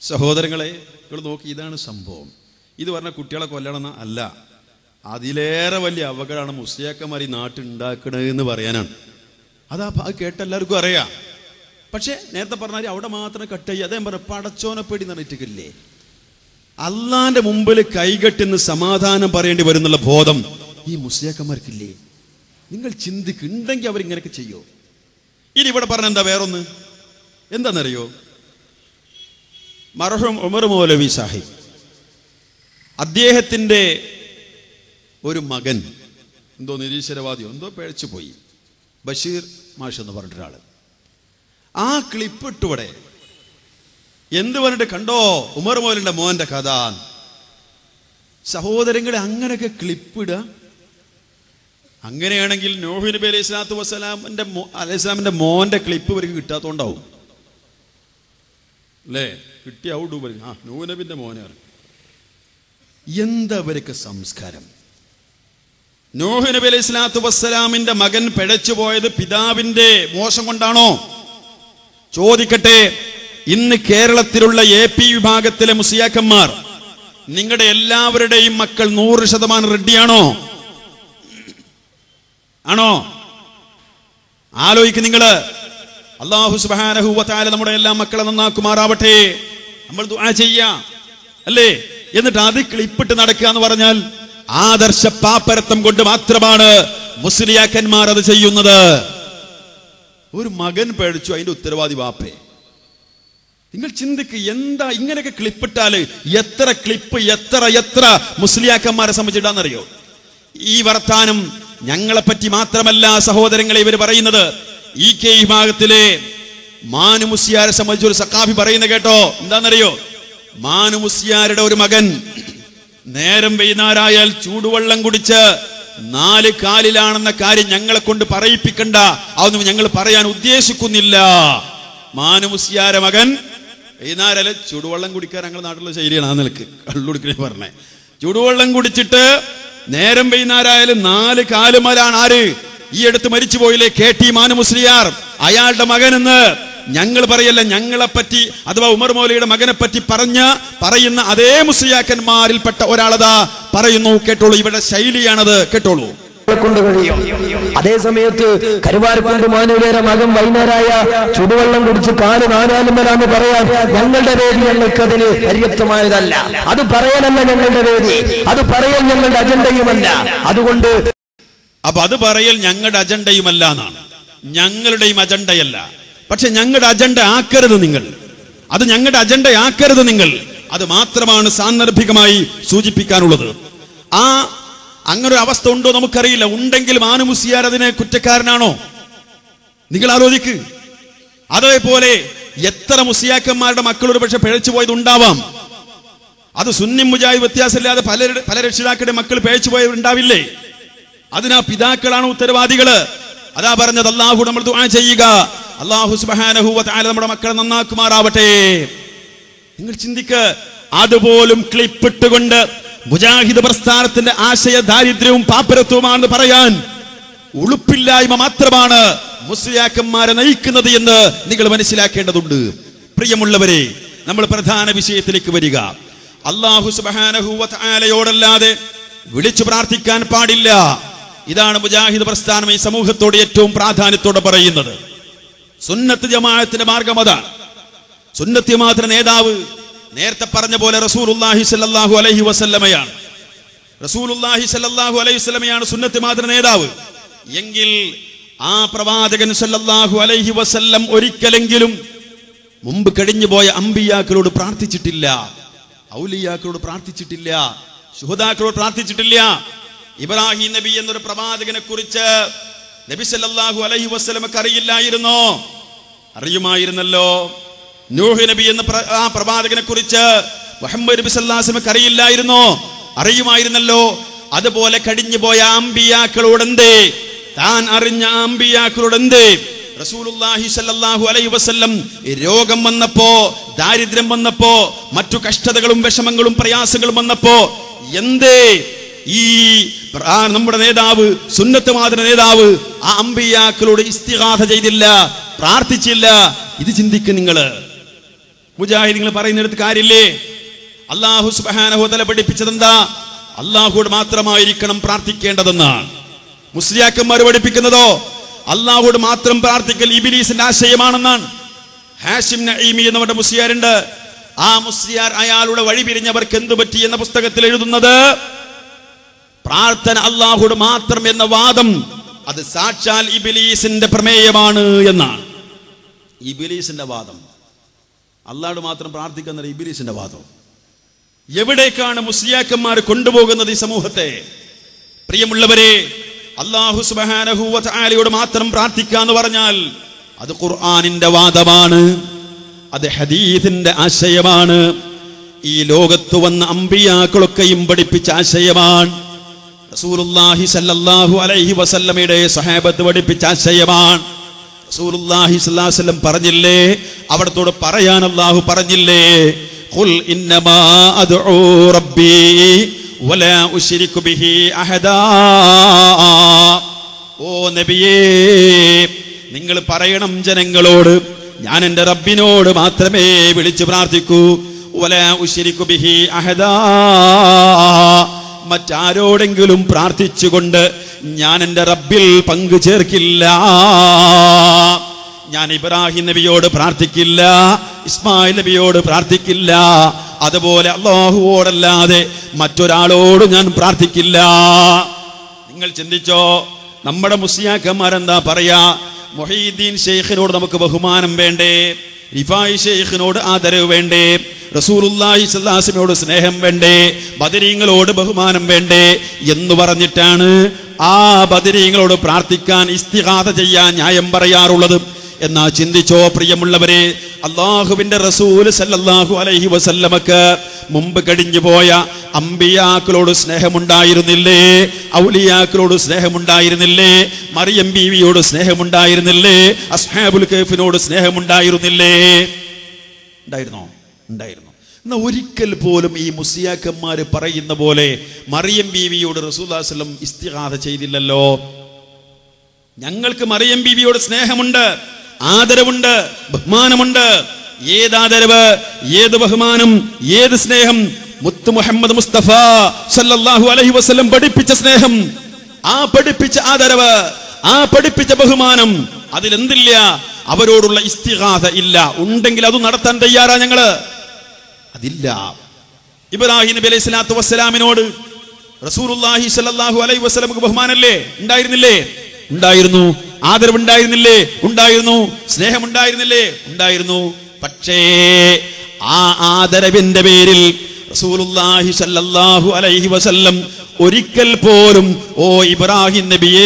സഹോദരങ്ങളെ നിങ്ങൾ നോക്കി ഇതാണ് സംഭവം ഇത് പറഞ്ഞ കുട്ടികളെ കൊല്ലണമെന്ന അല്ല അതിലേറെ വലിയ അപകടമാണ് മുസ്ലിയാക്കന്മാർ ഈ നാട്ടുണ്ടാക്കണതെന്ന് പറയാനാണ് അതാ അത് കേട്ട എല്ലാവർക്കും അറിയാം പക്ഷേ നേരത്തെ പറഞ്ഞാൽ അവിടെ മാത്രം കട്ട് ചെയ്യുക അദ്ദേഹം പറഞ്ഞു പടച്ചോനെ പേടി നിറഞ്ഞിട്ടില്ലേ അള്ളാന്റെ മുമ്പിൽ കൈകെട്ടുന്ന സമാധാനം പറയേണ്ടി വരുന്നുള്ള ബോധം ഈ മുസ്ലിയാക്കന്മാർക്കില്ലേ നിങ്ങൾ ചിന്തിക്ക് ഉണ്ടെങ്കിൽ അവരിങ്ങനെയൊക്കെ ചെയ്യോ ഇനി ഇവിടെ പറഞ്ഞ എന്താ വേറൊന്ന് എന്താണെന്നറിയോ മർഹൂം ഉമർ മൗലവി സാഹിബ് അദ്ദേഹത്തിൻ്റെ ഒരു മകൻ എന്തോ നിരീശ്വരവാദിയോ എന്തോ പിഴച്ചു പോയി ബഷീർ മാഷ് എന്ന് പറഞ്ഞിട്ടൊരാൾ ആ ക്ലിപ്പ് ഇട്ടുവിടെ എന്ത് പറഞ്ഞിട്ട് കണ്ടോ ഉമർ മോലിന്റെ മോന്റെ കഥ സഹോദരങ്ങളെ അങ്ങനെയൊക്കെ ക്ലിപ്പ് ഇടുക അങ്ങനെയാണെങ്കിൽ നോഹി നബി അലൈഹി സ്വലാത്തു വസ്സലാമിന്റെ അലൈഹി സ്വലാമിന്റെ മോന്റെ ക്ലിപ്പ് ഇവർക്ക് കിട്ടാത്തോണ്ടാവും അല്ലേ കിട്ടിയ ഔട്ട് പറയും ആ നോഹ് നബിന്റെ മോനെ അറിയും എന്താ അവരൊക്കെ സംസ്കാരം നോഹ് നബി അലൈഹി സ്വലാത്തു വസ്സലാമിന്റെ മകൻ പിഴച്ചു പോയത് പിതാവിന്റെ മോശം കൊണ്ടാണോ ചോദിക്കട്ടെ ഇന്ന് കേരളത്തിലുള്ള എ പി വിഭാഗത്തിലെ മുസിയാക്കന്മാർ നിങ്ങളുടെ എല്ലാവരുടെയും മക്കൾ നൂറ് ശതമാനം റെഡിയാണോ ആണോ ആലോചിക്ക് നിങ്ങള് അള്ളാഹു സുബാനഹുവത്താല നമ്മുടെ എല്ലാ മക്കളെ നന്നാക്കുമാറാവട്ടെ നമ്മൾ ദുആ ചെയ്യാം അല്ലേ എന്നിട്ട് അത് ക്ലിപ്പിട്ട് നടക്കുക എന്ന് പറഞ്ഞാൽ ആദർശ പാപ്പരത്വം കൊണ്ട് മാത്രമാണ് മുസ്ലിയാക്കന്മാർ അത് ചെയ്യുന്നത് ഒരു മകൻ പേടിച്ചു അതിന്റെ ഉത്തരവാദി വാപ്പേ നിങ്ങൾ ചിന്തിക്ക് എന്താ ഇങ്ങനെയൊക്കെ ക്ലിപ്പിട്ടാല് എത്ര ക്ലിപ്പ് എത്ര എത്ര മുസ്ലിയാക്കന്മാരെ സംബന്ധിച്ചിട്ടാന്നറിയോ ഈ വർത്താനം ഞങ്ങളെ പറ്റി മാത്രമല്ല സഹോദരങ്ങളെ ഇവർ പറയുന്നത് ഈ കെ വിഭാഗത്തിലെ മാനുമുസിയാരെ സംബന്ധിച്ച് ഒരു സക്കാഫി പറയുന്ന കേട്ടോ എന്താണെന്നറിയോ മാനുമുസിയാരുടെ ഒരു മകൻ നേരം വൈകുന്നേരമായാൽ ചൂടുവെള്ളം കുടിച്ച് നാല് കാലിലാണെന്ന കാര്യം ഞങ്ങളെ കൊണ്ട് പറയിപ്പിക്കണ്ട അതൊന്നും ഞങ്ങൾ പറയാൻ ഉദ്ദേശിക്കുന്നില്ല മാനുമുസിയാരെ മകൻ വൈകുന്നേരം ചൂടുവെള്ളം കുടിക്കാൻ ഞങ്ങളുടെ നാട്ടിലുള്ള ശൈലിയാണ് ആ നിലക്ക് കള്ളുടിക്കണേ പറഞ്ഞേ ചൂടുവെള്ളം കുടിച്ചിട്ട് നേരം വൈകുന്നേരമായാലും നാല് കാലുമലാണ് ആര് ഈ അടുത്ത് മരിച്ചു പോയില്ലേ കെ ടി മാനു മുസ്ലിയാർ അയാളുടെ മകനെന്ന് ഞങ്ങൾ പറയല്ല ഞങ്ങളെ പറ്റി അഥവാ ഉമർ മൗലയുടെ മകനെ പറ്റി പറഞ്ഞ പറയുന്ന അതേ മുസ്ലിയാക്കന്മാരിൽപ്പെട്ട ഒരാളതാ പറയുന്നു കേട്ടോളൂ ഇവരുടെ ശൈലിയാണത് കേട്ടോളൂ കൊണ്ട് കഴിയും അതേ സമയത്ത് കരുവാരക്കുണ്ട് മാനൂരേറെ മകൻ വൈകുന്നേരായ ചുടുവെള്ളം കുടിച്ച് കാല് നാനാലുമലാന്ന് പറയാൻ ഞങ്ങളുടെ വേദി ഞങ്ങൾക്ക് അതിന് പര്യാപ്തമായതല്ല അത് പറയാനല്ല ഞങ്ങളുടെ വേദി അത് പറയാൻ ഞങ്ങളുടെ അജണ്ടയുമല്ല അതുകൊണ്ട് അപ്പൊ അത് പറയൽ ഞങ്ങളുടെ അജണ്ടയുമല്ല എന്നാണ് ഞങ്ങളുടെയും അജണ്ടയല്ല പക്ഷെ ഞങ്ങളുടെ അജണ്ട ആക്കരുത് നിങ്ങൾ അത് ഞങ്ങളുടെ അജണ്ട ആക്കരുത് നിങ്ങൾ അത് മാത്രമാണ് സാന്ദർഭികമായി സൂചിപ്പിക്കാനുള്ളത് ആ അങ്ങനെ ഒരു അവസ്ഥ ഉണ്ടോ നമുക്കറിയില്ല ഉണ്ടെങ്കിൽ മാനുമുസിയാർ അതിനെ കുറ്റക്കാരനാണോ നിങ്ങൾ ആലോചിക്ക് അതേപോലെ എത്ര മുസിയാക്കന്മാരുടെ മക്കൾ ഒരു പക്ഷെ പിഴച്ചു പോയത് ഉണ്ടാവാം അത് സുന്നി മുജാഹിദ് വ്യത്യാസമില്ലാതെ പല പല രക്ഷിതാക്കളുടെ മക്കൾ പിഴച്ചു പോയവരുണ്ടാവില്ലേ അതിനാ പിതാക്കളാണ് ഉത്തരവാദികള് അതാ പറഞ്ഞത് അള്ളാഹു നമ്മൾ ദുആ ചെയ്യുക അള്ളാഹു സുബ്ഹാനഹു വ തആല നമ്മുടെ മക്കളെ നന്നാക്കുമാറാവട്ടെ നിങ്ങൾ ചിന്തിക്ക് അതുപോലും ക്ലിപ്പിട്ടുകൊണ്ട് മുജാഹിദ് പ്രസ്ഥാനത്തിന്റെ ആശയ ദാരിദ്ര്യവും പാപ്പരത്വമാണെന്ന് പറയാൻ ഉളുപ്പില്ലായ്മ മാത്രമാണ് മുസ്ലിയാക്കന്മാരെ നയിക്കുന്നത് എന്ന് നിങ്ങൾ മനസ്സിലാക്കേണ്ടതുണ്ട് പ്രിയമുള്ളവരെ നമ്മൾ പ്രധാന വിഷയത്തിലേക്ക് വരിക അള്ളാഹു സുബാനഹുവലയോടല്ലാതെ വിളിച്ചു പ്രാർത്ഥിക്കാൻ പാടില്ല ഇതാണ് മുജാഹിദ് പ്രസ്ഥാനം ഈ സമൂഹത്തോട് ഏറ്റവും പ്രാധാന്യത്തോടെ പറയുന്നത് സുന്നത്ത് ജമാഅത്തിന്റെ മാർഗം അതാണ് സുന്നത്ത് ജമാഅത്തിന്റെ നേതാവ് നേരത്തെ പറഞ്ഞ പോലെ റസൂലുള്ളാഹി സല്ലല്ലാഹു അലൈഹി വസല്ലമയാണ് റസൂലുള്ളാഹി സല്ലല്ലാഹു അലൈഹി വസല്ലമയാണ് സുന്നത്ത് ജമാഅത്തിന്റെ നേതാവ് എങ്കിൽ ആ പ്രവാചകൻ സല്ലല്ലാഹു അലൈഹി വസല്ലം ഒരിക്കലെങ്കിലും മുമ്പ് കഴിഞ്ഞുപോയ അമ്പിയാക്കളോട് പ്രാർത്ഥിച്ചിട്ടില്ല ഔലിയാക്കളോട് പ്രാർത്ഥിച്ചിട്ടില്ല ശുഹദാക്കളോട് പ്രാർത്ഥിച്ചിട്ടില്ല ഇബ്രാഹിം നബി എന്നൊരു പ്രവാചകനെ കുറിച്ച് നബി സല്ലല്ലാഹു അലൈഹി വസല്ലമക്ക് അറിയില്ലായിരുന്നോ അറിയുമായിരുന്നല്ലോ നൂഹ് നബി എന്ന പ്ര- ആ പ്രവാചകനെ കുറിച്ച് മുഹമ്മദ് നബി സല്ലാസ്മക്ക് അറിയില്ലായിരുന്നോ അറിയുമായിരുന്നല്ലോ അതുപോലെ കഴിഞ്ഞുപോയ അമ്പിയാക്കളോട് എന്തേ താൻ അറിഞ്ഞ അമ്പിയാക്കളോട് എന്തേ റസൂലുള്ളാഹി സല്ലല്ലാഹു അലൈഹി വസല്ലം രോഗം വന്നപ്പോ ദാരിദ്ര്യം വന്നപ്പോ മറ്റു കഷ്ടതകളും വിഷമങ്ങളും പ്രയാസങ്ങളും വന്നപ്പോ എന്തേ ഈ പ്ര- ആ നമ്മുടെ നേതാവ് സുന്നത്ത് മാതൃ നേതാവ് ആ അമ്പിയാക്കളോട് ഇസ്തിഗാഥ ചെയ്തില്ല പ്രാർത്ഥിച്ചില്ല ഇത് ചിന്തിക്കും നിങ്ങള് മുജാഹിദിങ്ങൾ പറയുന്നിടത്ത് കാര്യമില്ലേ അള്ളാഹു സുബാനഹുതല പഠിപ്പിച്ചതെന്താ അള്ളാഹുയോട് മാത്രമായിരിക്കണം പ്രാർത്ഥിക്കേണ്ടതെന്നാണ് മുസ്ലിയാക്കന്മാർ പഠിപ്പിക്കുന്നതോ അള്ളാഹുയോട് മാത്രം പ്രാർത്ഥിക്കൽ ഇബിലീസിന്റെ ആശയമാണെന്നാണ് ഹാഷിം നഈമി എന്നവരുടെ മുസ്ലിയാരുണ്ട് ആ മുസ്ലിയാർ അയാളുടെ വഴി പിരിഞ്ഞവർക്ക് എന്തു പറ്റി എന്ന പുസ്തകത്തിൽ എഴുതുന്നത് പ്രാർത്ഥന അള്ളാഹുട് മാത്രം എന്ന വാദം അത് സാക്ഷാൽ ഇബിലീസിന്റെ പ്രമേയമാണ് എന്നാണ് ഇബിലീസിന്റെ വാദം അള്ളാഹുട് മാത്രം പ്രാർത്ഥിക്കുന്ന ഇബിലീസിന്റെ വാദം എവിടേക്കാണ് മുസ്ലിയാക്കന്മാർ കൊണ്ടുപോകുന്നത് ഈ സമൂഹത്തെ പ്രിയമുള്ളവരെ അള്ളാഹു സുബാനഹുവലയോട് മാത്രം പ്രാർത്ഥിക്കാന്ന് പറഞ്ഞാൽ അത് ഖുർആാനിന്റെ വാദമാണ് അത് ഹദീദിന്റെ ആശയമാണ് ഈ ലോകത്ത് വന്ന അമ്പിയാക്കളൊക്കെയും പഠിപ്പിച്ച ആശയമാണ് റസൂലുള്ളാഹി സല്ലല്ലാഹു അലൈഹി വസല്ലമയുടെ സഹാബത്ത് പഠിപ്പിച്ച ആശയമാണ് റസൂലുള്ളാഹി സ്വല്ലല്ലാഹു അലൈഹി വസല്ലം പറഞ്ഞില്ലേ അവിടത്തോട് പറയാൻ അല്ലാഹു പറഞ്ഞില്ലേ ഖുൽ ഇന്നമാ അദ്ഉ റബ്ബി വലാ ഉശ്രികു ബിഹി അഹദാ ഓ നബിയേ നിങ്ങൾ പറയണം ജനങ്ങളോട് ഞാൻ എൻ്റെ റബ്ബിനോട് മാത്രമേ വിളിച്ചു പ്രാർത്ഥിക്കൂ വലാ ഉശ്രികു ബിഹി അഹദാ മറ്റാരോടെങ്കിലും പ്രാർത്ഥിച്ചുകൊണ്ട് ഞാൻ എൻ്റെ റബ്ബിൽ പങ്കു ചേർക്കില്ല ഞാൻ ഇബ്രാഹിം നബിയോട് പ്രാർത്ഥിക്കില്ല ഇസ്മായിൽ നബിയോട് പ്രാർത്ഥിക്കില്ല അതുപോലെ അള്ളാഹുവോടല്ലാതെ മറ്റൊരാളോട് ഞാൻ പ്രാർത്ഥിക്കില്ല നിങ്ങൾ ചിന്തിച്ചോ നമ്മുടെ മുസ്ലിയാക്കന്മാരെന്താ പറയാ മൊഹീദ്ദീൻ ഷെയ്ഖിനോട് നമുക്ക് ബഹുമാനം വേണ്ടേ റിഫായി ഷെയ്ഖിനോട് ആദരവ് വേണ്ടേ റസൂലുള്ളാഹി സ്വല്ലാസിനോട് സ്നേഹം വേണ്ടേ ബദരീങ്ങളോട് ബഹുമാനം വേണ്ടേ എന്ന് പറഞ്ഞിട്ടാണ് ആ ബദരീങ്ങളോട് പ്രാർത്ഥിക്കാൻ ഇസ്തിഹാത ചെയ്യാൻ ന്യായം പറയാറുള്ളത് എന്നാ ചിന്തിച്ചോ പ്രിയമുള്ളവരെ അള്ളാഹുവിന്റെ റസൂൽ സല്ലല്ലാഹു അലൈഹി വസല്ലമക്ക് മുമ്പ് കഴിഞ്ഞു പോയ അമ്പിയാക്കളോട് സ്നേഹമുണ്ടായിരുന്നില്ലേ ഔലിയാക്കളോട് സ്നേഹമുണ്ടായിരുന്നില്ലേ മറിയം ബീവിയോട് സ്നേഹമുണ്ടായിരുന്നില്ലേ അസ്ഹാബുൽ കൈഫിനോട് സ്നേഹമുണ്ടായിരുന്നില്ലേ ഉണ്ടായിരുന്നോ ഉണ്ടായിരുന്നു എന്നാ ഒരിക്കൽ പോലും ഈ മുസിയാക്കന്മാര് പറയുന്ന പോലെ മറിയം ബീവിയോട് റസൂല്ലാസ്ലം ഇസ്തിഹാദ ചെയ്തില്ലല്ലോ ഞങ്ങൾക്ക് മറിയം ബീവിയോട് സ്നേഹമുണ്ട് ആദരവുണ്ട് ബഹുമാനമുണ്ട് ഏത് ആദരവ് ഏത് ബഹുമാനം ഏത് സ്നേഹം മുത്ത് മുഹമ്മദ് മുസ്തഫ സല്ലല്ലാഹു അലൈഹി വസല്ലം പഠിപ്പിച്ച സ്നേഹം ആ പഠിപ്പിച്ച ആദരവ് ആ പഠിപ്പിച്ച ബഹുമാനം അതിലെന്തില്ല അവരോടുള്ള ഇസ്തിഹാദ ഇല്ല ഉണ്ടെങ്കിൽ അത് നടത്താൻ തയ്യാറാ ഞങ്ങള് അതില്ല ഇബ്രാഹിം നബി അലൈഹി സ്വലാത്തു വസ്സലാമിനോട് റസൂലുള്ളാഹി സ്വല്ലല്ലാഹു അലൈഹി വസല്ലമക്ക് ബഹുമാനല്ലേ ഉണ്ടായിരുന്നില്ലേ ഉണ്ടായിരുന്നു ആദരവുണ്ടായിരുന്നില്ലേ ഉണ്ടായിരുന്നു സ്നേഹമുണ്ടായിരുന്നില്ലേ ഉണ്ടായിരുന്നു പക്ഷേ ആ ആദരവിന്റെ പേരിൽ റസൂലുള്ളാഹി സ്വല്ലല്ലാഹു അലൈഹി വസല്ലം ഒരിക്കൽ പോലും ഓ ഇബ്രാഹിം നബിയേ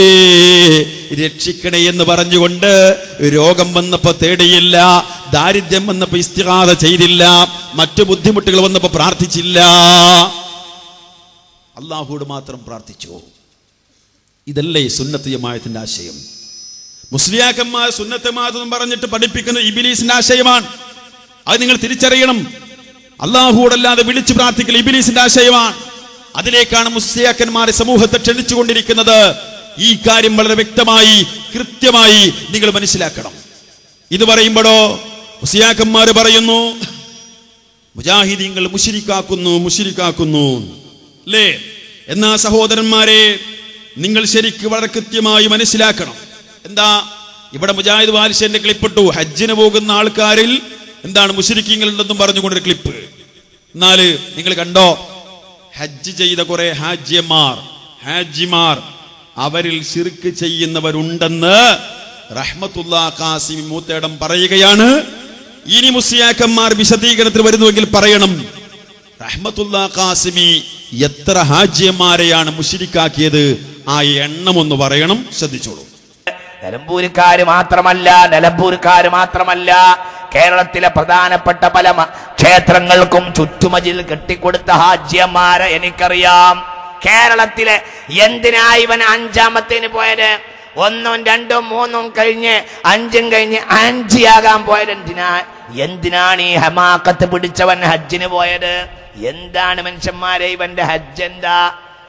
രക്ഷിക്കണേ എന്ന് പറഞ്ഞുകൊണ്ട് രോഗം വന്നപ്പോ തേടിയില്ല ദാരിദ്ര്യം വന്നപ്പോ ഇസ്തിഹാദ ചെയ്തില്ല മറ്റു ബുദ്ധിമുട്ടുകൾ വന്നപ്പോ പ്രാർത്ഥിച്ചില്ല അള്ളാഹുയോട് മാത്രം പ്രാർത്ഥിച്ചു ഇതല്ലേ സുന്നത്ത് ജമായത്തിന്റെ ആശയം മുസ്ലിയാക്കന്മാർ സുന്നത്തമാതെന്ന് പറഞ്ഞിട്ട് പഠിപ്പിക്കുന്ന ഇബിലീസിന്റെ ആശയമാണ് അത് നിങ്ങൾ തിരിച്ചറിയണം അള്ളാഹുവോടല്ലാതെ വിളിച്ചു പ്രാർത്ഥിക്കൽ ഇബിലീസിന്റെ ആശയമാണ് അതിലേക്കാണ് മുസ്ലിയാക്കന്മാരെ സമൂഹത്തെ ക്ഷണിച്ചുകൊണ്ടിരിക്കുന്നത് ഈ കാര്യം വളരെ വ്യക്തമായി കൃത്യമായി നിങ്ങൾ മനസ്സിലാക്കണം ഇത് പറയുമ്പോഴോ മുസ്ലിയാക്കന്മാര് പറയുന്നു മുജാഹിദീങ്ങൾ മുഷിരിക്കാക്കുന്നു മുഷിരിക്കാക്കുന്നു അല്ലേ എന്നാ സഹോദരന്മാരെ നിങ്ങൾ ശരിക്ക് വളരെ കൃത്യമായി മനസ്സിലാക്കണം എന്താ ഇവിടെ മുജാഹിദ് വാലിശന്റെ ക്ലിപ്പിട്ടു ഹജ്ജിന് പോകുന്ന ആൾക്കാരിൽ എന്താണ് മുഷരിക്കീങ്ങൾ ഉണ്ടെന്നും പറഞ്ഞുകൊണ്ടൊരു ക്ലിപ്പ് എന്നാല് നിങ്ങൾ കണ്ടോ ഹജ്ജ് ചെയ്ത കുറെ ഹാജ്യന്മാർ ഹാജിമാർ അവരിൽ ശിർക്ക് ചെയ്യുന്നവരുണ്ടെന്ന് റഹ്മത്തുള്ള കാസിം മൂത്തേടം പറയുകയാണ് ഇനി മുസ്ലിയാക്കന്മാർ വിശദീകരണത്തിൽ വരുന്നുവെങ്കിൽ പറയണം റഹ്മത്തുള്ള കാസിമി എത്ര ഹാജ്യന്മാരെയാണ് മുഷിരിക്കാക്കിയത് ആ എണ്ണം ഒന്ന് പറയണം ശ്രദ്ധിച്ചോളൂ നിലമ്പൂരുകാര് മാത്രമല്ല നിലമ്പൂരുകാര് മാത്രമല്ല കേരളത്തിലെ പ്രധാനപ്പെട്ട പല മ- ക്ഷേത്രങ്ങൾക്കും ചുറ്റുമതിൽ കെട്ടിക്കൊടുത്ത ഹാജ്യന്മാരെ എനിക്കറിയാം കേരളത്തിലെ എന്തിനാ ഇവൻ അഞ്ചാമത്തേന് പോയത് ഒന്നും രണ്ടും മൂന്നും കഴിഞ്ഞ് അഞ്ചും കഴിഞ്ഞ് അഞ്ചിയാകാൻ പോയത് എന്തിനാ എന്തിനാണ് ഈ ഹമാക്കത്ത് പിടിച്ചവൻ ഹജ്ജിന് പോയത് എന്താണ് മനുഷ്യന്മാരെ ഇവന്റെ ഹജ്ജ് എന്താ